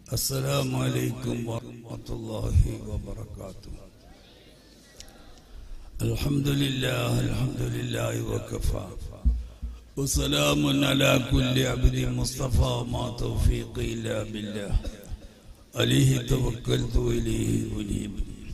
السلام عليكم ورحمة الله وبركاته الحمد لله الحمد لله وكفى وسلام على كل عبد مصطفى ما توفيقي إلا بالله عليه توكلت وإليه أنيب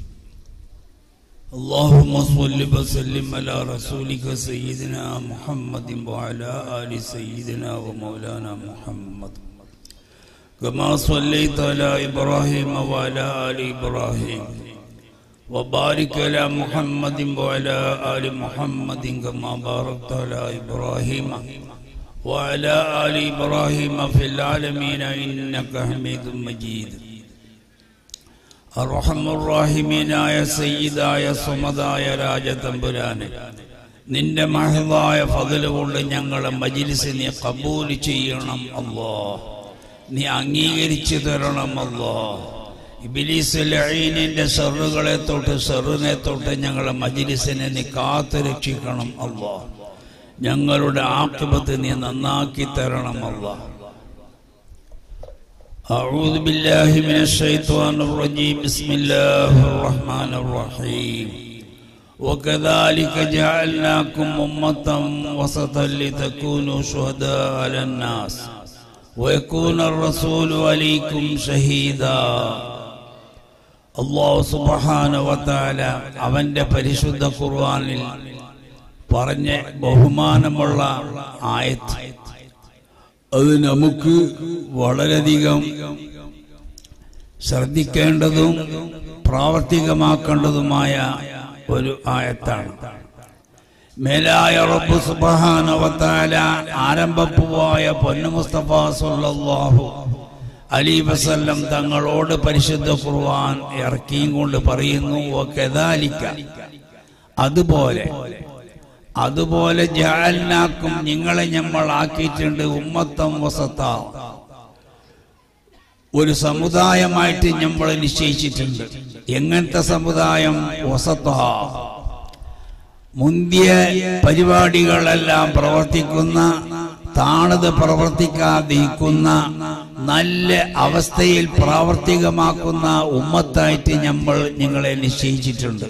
اللهم صل وسلم على رسولك سيدنا محمد وعلى آل سيدنا ومولانا محمد كما صليت على إبراهيم وعلى آل إبراهيم وبارك على محمد وعلى آل محمد كما باركت على إبراهيم وعلى آل إبراهيم في العالمين إنك حميد مجيد അറഹമുറാഹിമീനായ സയ്യിദായ സുമതായ രാജതമ്പുരാന് നിന്റെ മഹതായ ഫതില് കൊണ്ട് ഞങ്ങളെ മജിലിസിനെ കബൂൽ ചെയ്യണം അല്ലോ നീ അംഗീകരിച്ചു തരണം അല്ലോ ഇബിലീസ് ലഈനിന്റെ സെറുകളെ തൊട്ട് സെറിനെ തൊട്ട് ഞങ്ങളെ മജിലിസിനെ നീ കാത്തു രക്ഷിക്കണം അല്ലോ ഞങ്ങളുടെ ആക്കിബത്ത് നീ നന്നാക്കി തരണം അല്ലോ أعوذ بالله من الشيطان الرجيم بسم الله الرحمن الرحيم وكذلك جعلناكم أمة وسطا لتكونوا شهداء على الناس ويكون الرسول عليكم شهيدا അള്ളാഹു സുബഹാന വത്താല അവന്റെ പരിശുദ്ധ ഖുർആനിൽ പറഞ്ഞ ബഹുമാനമുള്ള ആയത്ത് അത് നമുക്ക് വളരെയധികം ശ്രദ്ധിക്കേണ്ടതും പ്രാവർത്തികമാക്കേണ്ടതുമായ ഒരു ആയത്താണ് മേലായ റബ്ബ് സുബഹാനവത്താല ആരംഭപ്പുവായ പൊന്നു മുസ്തഫ സല്ലല്ലാഹു അലി വസല്ലം തങ്ങളോട് പരിശുദ്ധ ഖുർആൻ ഇറക്കിയും കൊണ്ട് പറയുന്നു കെതാലിക്ക അതുപോലെ അതുപോലെ ജാലിനാക്കും നിങ്ങളെ നമ്മൾ ആക്കിയിട്ടുണ്ട് ഉമ്മത്തം വസത്ത ഒരു സമുദായമായിട്ട് നമ്മൾ നിശ്ചയിച്ചിട്ടുണ്ട് എങ്ങനത്തെ സമുദായം വസത്ത മുന്തിയ പരിപാടികളെല്ലാം പ്രവർത്തിക്കുന്ന താണത് പ്രവർത്തിക്കാതിരിക്കുന്ന നല്ല അവസ്ഥയിൽ പ്രാവർത്തികമാക്കുന്ന ഉമ്മത്തായിട്ട് നമ്മൾ നിങ്ങളെ നിശ്ചയിച്ചിട്ടുണ്ട്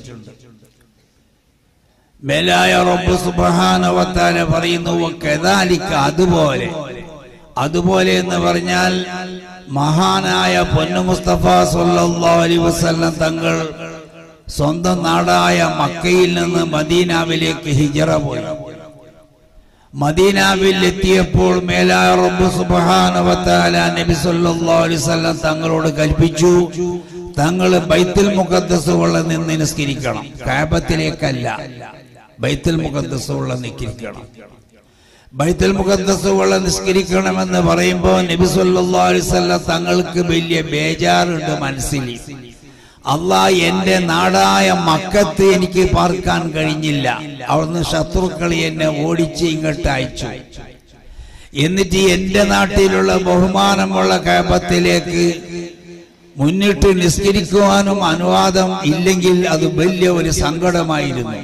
മേലായ റബ്ബ് സുബ്ഹാനഹുവതആല പറയുന്നു കദാലിക അതുപോലെ അതുപോലെ എന്ന് പറഞ്ഞാൽ മഹാനായ പൊന്നു മുസ്തഫ സല്ലല്ലാഹു അലൈഹി വസല്ലം തങ്ങൾ സ്വന്തം നാടായ മക്കയിൽ നിന്ന് മദീനാവിലേക്ക് ഹിജറ പോയി മദീനാവിൽ എത്തിയപ്പോൾ മേലായ റബ്ബ് സുബ്ഹാനഹുവതആല നബി സല്ലല്ലാഹു അലൈഹി വസല്ലം തങ്ങളോട് കൽപ്പിച്ചു തങ്ങൾ ബൈത്തുൽ മുഖദ്ദസുള്ള നിന്ന് നിസ്കരിക്കണം കാബത്തിലേക്കല്ല ബൈത്തുൽ മുഖദ്ദസുള്ള നിസ്കരിക്കണം ബൈത്തുൽ മുഖദ്ദസുള്ള നിസ്കരിക്കണമെന്ന് പറയുമ്പോൾ നബി സല്ലല്ലാഹു അലൈഹി വസല്ലം തങ്ങൾക്ക് വലിയ ബേജാറുണ്ട് മനസ്സിൽ അള്ളാ എന്റെ നാടായ മക്കത്ത് എനിക്ക് പാർക്കാൻ കഴിഞ്ഞില്ല അവിടുന്ന് ശത്രുക്കൾ എന്നെ ഓടിച്ച് ഇങ്ങോട്ട് അയച്ചു എന്നിട്ട് എന്റെ നാട്ടിലുള്ള ബഹുമാനമുള്ള കാപത്തിലേക്ക് മുന്നിട്ട് നിസ്കരിക്കുവാനും അനുവാദം ഇല്ലെങ്കിൽ അത് വലിയ ഒരു സങ്കടമായിരുന്നു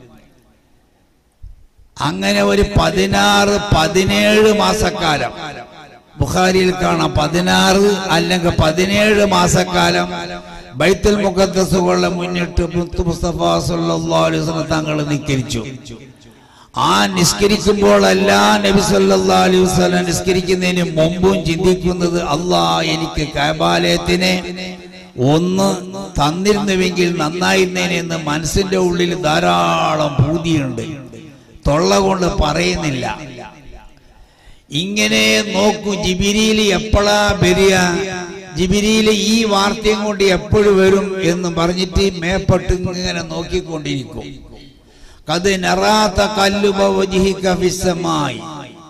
അങ്ങനെ ഒരു പതിനാറ് പതിനേഴ് മാസക്കാലം ബുഖാരിയിൽ കാണാം പതിനാറ് അല്ലെങ്കിൽ പതിനേഴ് മാസക്കാലം ബൈത്തുൽ മുഖദ്സുകളെ മുന്നിട്ട് മുത്തു മുസ്തഫ സല്ലല്ലാഹു അലൈഹി വസല്ലം തങ്ങൾ നിസ്കരിച്ചു ആ നിസ്കരിക്കുമ്പോഴെല്ലാം നബി സല്ലല്ലാഹു അലൈഹി വസല്ലം നിസ്കരിക്കുന്നതിന് മുമ്പും ചിന്തിക്കുന്നത് അല്ലാ എനിക്ക് കൈബാലയത്തിനെ ഒന്ന് തന്നിരുന്നുവെങ്കിൽ നന്നായിരുന്നേനെന്ന് മനസ്സിന്റെ ഉള്ളിൽ ധാരാളം ഭൂതിയുണ്ട് തൊള്ള കൊണ്ട് പറയുന്നില്ല ഇങ്ങനെ നോക്കൂ ജിബിരിയിൽ എപ്പോഴാ വരിക ജിബിരിയിൽ ഈ വാർത്തയും കൊണ്ട് എപ്പോഴും വരും എന്ന് പറഞ്ഞിട്ട് മേപ്പെട്ട് ഇങ്ങനെ നോക്കിക്കൊണ്ടിരിക്കും കത് നറാത്ത കല്ലുപവജിഹിക്കമായി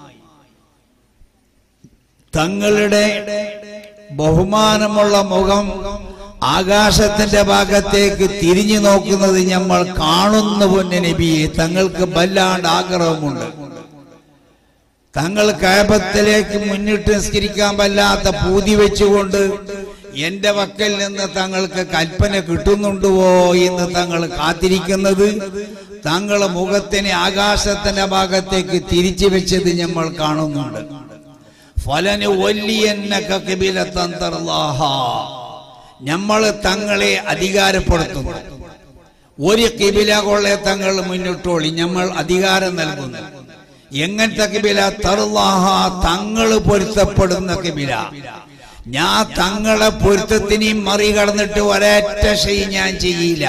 തങ്ങളുടെ ബഹുമാനമുള്ള മുഖം ആകാശത്തിന്റെ ഭാഗത്തേക്ക് തിരിഞ്ഞു നോക്കുന്നത് നമ്മൾ കാണുന്ന പൊന്നെ നബിയെ തങ്ങൾക്ക് വല്ലാണ്ട് ആഗ്രഹമുണ്ട് തങ്ങൾ കയപത്തിലേക്ക് മുന്നിട്ട് നിസ്കരിക്കാൻ വല്ലാത്ത പൂതി വെച്ചുകൊണ്ട് എന്റെ വക്കൽ നിന്ന് തങ്ങൾക്ക് കൽപ്പന കിട്ടുന്നുണ്ടോ എന്ന് തങ്ങൾ കാത്തിരിക്കുന്നത് തങ്ങളെ മുഖത്തിനെ ആകാശത്തിന്റെ ഭാഗത്തേക്ക് തിരിച്ചു വെച്ചത് നമ്മൾ കാണുന്നുണ്ട് ഫലന് വല്യന്നക കിബിലത്തൻ തർലാഹ നമ്മൾ തങ്ങളെ അധികാരപ്പെടുത്തുന്നു ഒരു കിബില കൊള്ളെ തങ്ങൾ മുന്നിട്ടോളി നമ്മൾ അധികാരം നൽകുന്നു എങ്ങനത്തെ കിബില തർലാഹ തങ്ങൾ പൊരുത്തപ്പെടുന്ന കിബില ഞാൻ തങ്ങളെ പൊരുത്തത്തിനെയും മറികടന്നിട്ട് ഒരൊറ്റ ഷെയ് ഞാൻ ചെയ്യില്ല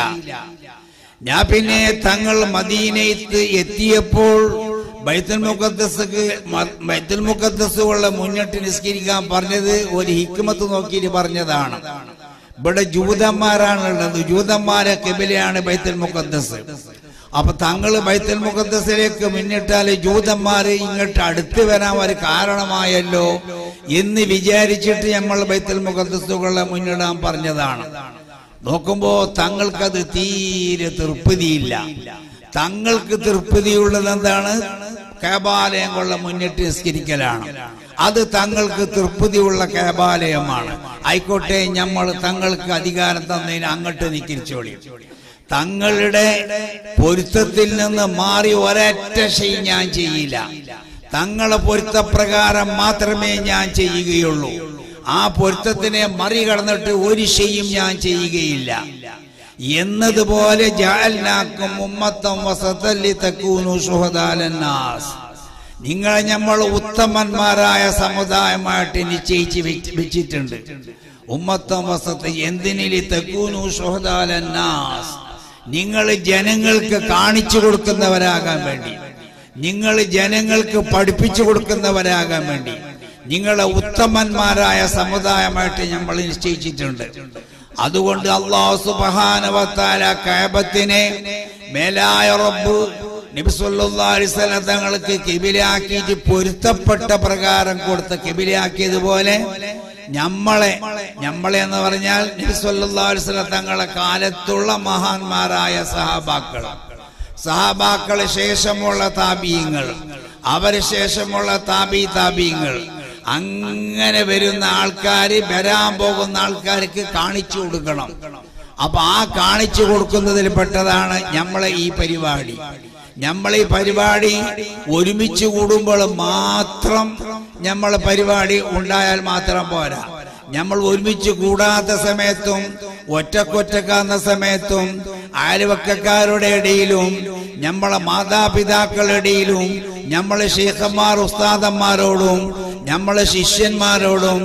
ഞാൻ പിന്നെ തങ്ങൾ മദീനത്ത് എത്തിയപ്പോൾ ബൈത്തുൽ മുഖദ്ദസ്ക്ക് ബൈത്തുൽ മുഖദ്ദസുകളെ മുന്നിട്ട് നിസ്കരിക്കാൻ പറഞ്ഞത് ഒരു ഹിക്മത്ത് നോക്കിയിട്ട് പറഞ്ഞതാണ് ഇവിടെ ജൂതന്മാരാണുള്ളത് ജൂതന്മാരെ കെബിലയാണ് ബൈത്തുൽ മുഖദ്ദസ് അപ്പൊ തങ്ങൾ ബൈത്തുൽ മുഖദ്ദസിലേക്ക് മുന്നിട്ടാൽ ജൂതന്മാര് ഇങ്ങോട്ട് അടുത്ത് വരാൻ ഒരു കാരണമായല്ലോ എന്ന് വിചാരിച്ചിട്ട് നമ്മൾ ബൈത്തുൽ മുഖദ്ദസുകളെ മുന്നിടാൻ പറഞ്ഞതാണ് നോക്കുമ്പോ തങ്ങൾക്കത് തീരെ തൃപ്തിയില്ല തങ്ങൾക്ക് തൃപ്തിയുള്ളത് എന്താണ് കേബാലയം കൊള്ള മുന്നിട്ട് നിസ്കരിക്കലാണ് അത് തങ്ങൾക്ക് തൃപ്തിയുള്ള കേബാലയമാണ് ആയിക്കോട്ടെ നമ്മൾ തങ്ങൾക്ക് അധികാരം തന്നതിന് അങ്ങോട്ട് നിക്കിരിച്ചോളി തങ്ങളുടെ പൊരുത്തത്തിൽ നിന്ന് മാറി ഒരൊറ്റ ഷെയ് ഞാൻ ചെയ്യില്ല തങ്ങളെ പൊരുത്തപ്രകാരം മാത്രമേ ഞാൻ ചെയ്യുകയുള്ളൂ ആ പൊരുത്തത്തിനെ മറികടന്നിട്ട് ഒരു ഷെയ്യും ഞാൻ ചെയ്യുകയില്ല എന്നതുപോലെ ജാൽനാക്കും ഉമ്മത്തം വസത്തല്ലി തക്കൂനു സുഹദാലന്നാസ് നിങ്ങളെ നമ്മൾ ഉത്തമന്മാരായ സമുദായമായിട്ട് നിശ്ചയിച്ച് വെച്ച് വെച്ചിട്ടുണ്ട് ഉമ്മത്തം വസത്ത് എന്തിനിലി തക്കൂനു സുഹദാലന്നാസ് നിങ്ങൾ ജനങ്ങൾക്ക് കാണിച്ചു കൊടുക്കുന്നവരാകാൻ വേണ്ടി നിങ്ങൾ ജനങ്ങൾക്ക് പഠിപ്പിച്ചു കൊടുക്കുന്നവരാകാൻ വേണ്ടി നിങ്ങളെ ഉത്തമന്മാരായ സമുദായമായിട്ട് നമ്മൾ നിശ്ചയിച്ചിട്ടുണ്ട് അതുകൊണ്ട് അള്ളാഹു സുബഹാനവത്താല കയബത്തിനെ മേലായ റബ്ബ് നബിസ്വല്ലാസ്വലം തങ്ങൾക്ക് കിബിലാക്കിയിട്ട് പൊരുത്തപ്പെട്ട പ്രകാരം കൊടുത്ത കിബിലാക്കിയതുപോലെ നമ്മളെ നമ്മളെ എന്ന് പറഞ്ഞാൽ നബിസ്വല്ലാസ്വലം തങ്ങളെ കാലത്തുള്ള മഹാന്മാരായ സഹാബാക്കൾ സഹാബാക്കളെ ശേഷമുള്ള താപീയങ്ങൾ അവര് ശേഷമുള്ള താപി താപീയങ്ങൾ അങ്ങനെ വരുന്ന ആൾക്കാർ വരാൻ പോകുന്ന ആൾക്കാർക്ക് കാണിച്ചു കൊടുക്കണം അപ്പൊ ആ കാണിച്ചു കൊടുക്കുന്നതിൽ പെട്ടതാണ് നമ്മളെ ഈ പരിപാടി നമ്മൾ ഈ പരിപാടി ഒരുമിച്ച് കൂടുമ്പോൾ മാത്രം നമ്മളെ പരിപാടി ഉണ്ടായാൽ മാത്രം പോരാ നമ്മൾ ഒരുമിച്ച് കൂടാത്ത സമയത്തും ഒറ്റക്കൊറ്റക്കാന്ന സമയത്തും അയൽവക്കക്കാരുടെ ഇടയിലും നമ്മളെ മാതാപിതാക്കളുടെ ഇടയിലും നമ്മളെ ഷെയ്ഖന്മാർ ഉസ്താദന്മാരോടും നമ്മളെ ശിഷ്യന്മാരോടും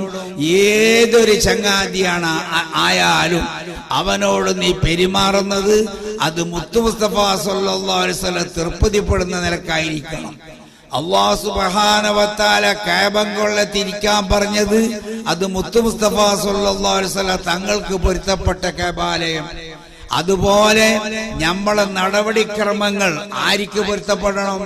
ഏതൊരു ചങ്ങാതിയാണ് ആ- ആയാലും അവനോട് നീ പെരുമാറുന്നത് അത് മുത്തു മുസ്തഫ സല്ലല്ലാഹു അലൈഹി വസല്ലം തൃപ്തിപ്പെടുന്ന നിലക്കായിരിക്കണം അള്ളാഹു സുബ്ഹാനഹു കാബം കൊള്ളത്തിരിക്കാൻ പറഞ്ഞത് അത് മുത്തു മുസ്തഫ സല്ലല്ലാഹു അലൈഹി വസല്ലം തങ്ങൾക്ക് പൊരുത്തപ്പെട്ട കാബാലയം അതുപോലെ നമ്മളെ നടപടിക്രമങ്ങൾ ആർക്ക് പൊരുത്തപ്പെടണം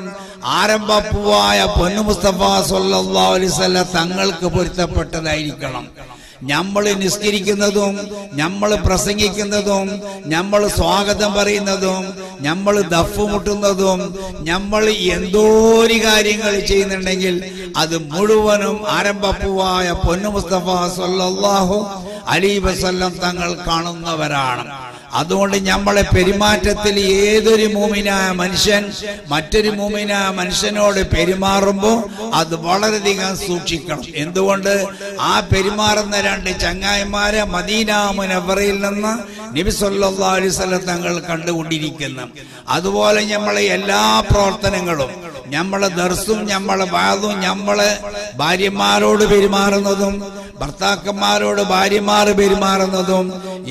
ആരംഭപ്പുവായ പൊന്നു മുസ്തഫ സല്ലല്ലാഹു അലൈഹി വസല്ലം തങ്ങൾക്ക് പൊരുത്തപ്പെട്ടതായിരിക്കണം നമ്മൾ നിസ്കരിക്കുന്നതും നമ്മൾ പ്രസംഗിക്കുന്നതും നമ്മൾ സ്വാഗതം പറയുന്നതും നമ്മൾ ദഫ് മുട്ടുന്നതും നമ്മൾ എന്തോ ഒരു കാര്യങ്ങൾ ചെയ്യുന്നുണ്ടെങ്കിൽ അത് മുഴുവനും ആരംഭപ്പുവായ പൊന്നു മുസ്തഫ സല്ലല്ലാഹു അലൈഹി വസല്ലം തങ്ങൾ കാണുന്നവരാണ് അതുകൊണ്ട് നമ്മളെ പെരുമാറ്റത്തിൽ ഏതൊരു മൂമിനായ മനുഷ്യൻ മറ്റൊരു മൂമിനായ മനുഷ്യനോട് പെരുമാറുമ്പോൾ അത് വളരെയധികം സൂക്ഷിക്കണം എന്തുകൊണ്ട് ആ പെരുമാറുന്ന രണ്ട് ചങ്ങായിമാരെ മദീന മുനവറയിൽ നിന്ന് നബി സല്ലല്ലാഹു അലൈഹി വസല്ലം തങ്ങൾ കണ്ടുകൊണ്ടിരിക്കുന്നു അതുപോലെ നമ്മളെ എല്ലാ പ്രവർത്തനങ്ങളും നമ്മളെ ദർസും നമ്മളെ വാതും നമ്മളെ ഭാര്യമാരോട് പെരുമാറുന്നതും ഭർത്താക്കന്മാരോട് ഭാര്യമാർ പെരുമാറുന്നതും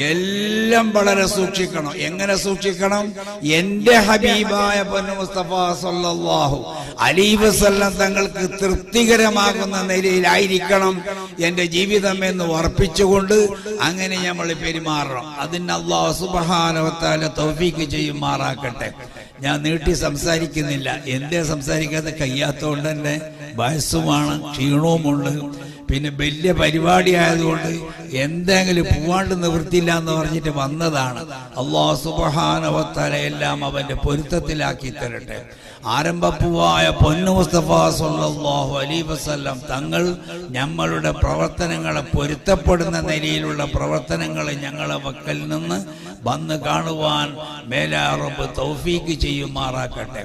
എല്ലാം വളരെ സൂക്ഷിക്കണം എങ്ങനെ സൂക്ഷിക്കണം എന്റെ ഹബീബായ പൊന്നു മുസ്തഫ സല്ലല്ലാഹു അലൈഹി വസല്ലം തങ്ങൾക്ക് തൃപ്തികരമാകുന്ന നിലയിലായിരിക്കണം എന്റെ ജീവിതം എന്ന് ഉറപ്പിച്ചുകൊണ്ട് അങ്ങനെ നമ്മൾ പെരുമാറണം അതിന് അള്ളാഹു സുബ്ഹാനഹു തൗഫീക്ക് ചെയ്യുമാറാക്കട്ടെ ഞാൻ നീട്ടി സംസാരിക്കുന്നില്ല എന്തേ സംസാരിക്കാതെ കഴിയാത്തതുകൊണ്ട് തന്നെ വയസ്സുമാണ് ക്ഷീണവുമുണ്ട് പിന്നെ വലിയ പരിപാടി ആയതുകൊണ്ട് എന്തെങ്കിലും പോവാണ്ട് നിവൃത്തിയില്ല എന്ന് പറഞ്ഞിട്ട് വന്നതാണ് അള്ളാഹു സുബഹാനവത്തല എല്ലാം അവന്റെ പൊരുത്തത്തിലാക്കി തരട്ടെ ആരംഭപ്പുവായ പൊന്നു മുസ്തഫ സല്ലല്ലാഹു അലൈഹി വസല്ലം തങ്ങൾ ഞമ്മളുടെ പ്രവർത്തനങ്ങളെ പൊരുത്തപ്പെടുന്ന നിലയിലുള്ള പ്രവർത്തനങ്ങളെ ഞങ്ങളെ വക്കൽ നിന്ന് വന്ന് കാണുവാൻ മേലാറബ് തൗഫീക്ക് ചെയ്യുമാറാക്കട്ടെ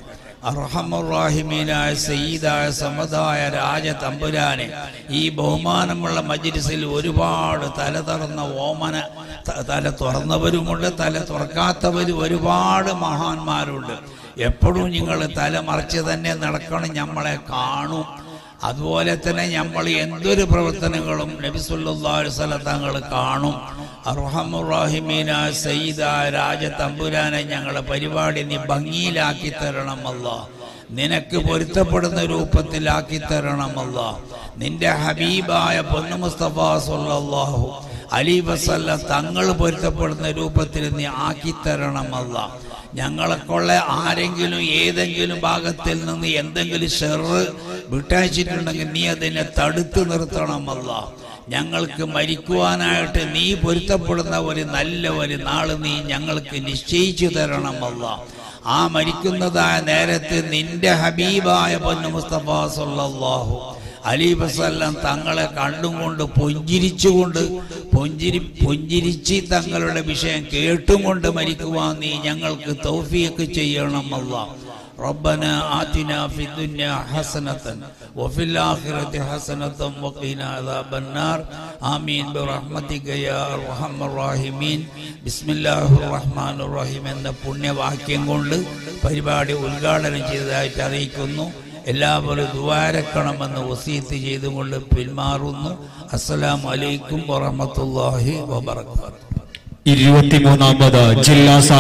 അർഹമുറാഹിമീനായ സയ്യിദായ സമതായ രാജ തമ്പുരാനെ ഈ ബഹുമാനമുള്ള മജ്ലിസിൽ ഒരുപാട് തല തുറന്ന ഓമന ത- തല തുറന്നവരുമുണ്ട് തല തുറക്കാത്തവരും ഒരുപാട് മഹാന്മാരുണ്ട് എപ്പോഴും നിങ്ങൾ തല മറിച്ച് തന്നെ നടക്കണം നമ്മളെ കാണും അതുപോലെ തന്നെ നമ്മൾ എന്തൊരു പ്രവർത്തനങ്ങളും നബിസുല്ലാ തങ്ങൾ കാണും അർഹമുറാഹിമീന സയ്യിദ രാജ തമ്പുരാനെ ഞങ്ങളെ പരിപാടി നീ ഭംഗിയിലാക്കി തരണമല്ല നിനക്ക് പൊരുത്തപ്പെടുന്ന രൂപത്തിലാക്കി തരണമല്ല നിന്റെ ഹബീബായ പൊന്നു മുസ്തഫ സല്ലല്ലാഹു അലി വസല്ല തങ്ങൾ പൊരുത്തപ്പെടുന്ന രൂപത്തിൽ നീ ആക്കി തരണമല്ല ഞങ്ങളെക്കൊള്ള ആരെങ്കിലും ഏതെങ്കിലും ഭാഗത്തിൽ നിന്ന് എന്തെങ്കിലും ഷെറ് വിട്ടയച്ചിട്ടുണ്ടെങ്കിൽ നീ അതിനെ തടുത്തു നിർത്തണമല്ല ഞങ്ങൾക്ക് മരിക്കുവാനായിട്ട് നീ പൊരുത്തപ്പെടുന്ന ഒരു നല്ല ഒരു നാള് നീ ഞങ്ങൾക്ക് നിശ്ചയിച്ചു തരണമല്ല ആ മരിക്കുന്നതായ നേരത്ത് നിന്റെ ഹബീബായ പൊന്നു മുസ്തഫ സല്ലല്ലാഹു അലി വസല്ലം തങ്ങളെ കണ്ടും കൊണ്ട് പുഞ്ചിരിച്ചുകൊണ്ട് പുഞ്ചിരി പുഞ്ചിരിച്ച് തങ്ങളുടെ വിഷയം കേട്ടും കൊണ്ട് മരിക്കുവാൻ നീ ഞങ്ങൾക്ക് തൗഫീഖ് ചെയ്യണം അല്ലാ ربنا آتنا في الدنيا حسنة وفي الآخرة حسنة وقنا عذاب النار آمين برحمتك يا أرحم الراحمين بسم الله الرحمن الرحيم എന്ന പുണ്യവാക്യം കൊണ്ട് പരിപാടി ഉദ്ഘാടനം ചെയ്തതായിട്ട് അറിയിക്കുന്നു എല്ലാവരും ദ്വാരക്കണമെന്ന് വസീത്ത് ചെയ്തുകൊണ്ട് പിന്മാറുന്നു അസ്സലാമു അലൈക്കും വറഹ്മത്തുള്ളാഹി വബറകാതുഹു ഇരുപത്തിമൂന്നാമത് ജില്ലാ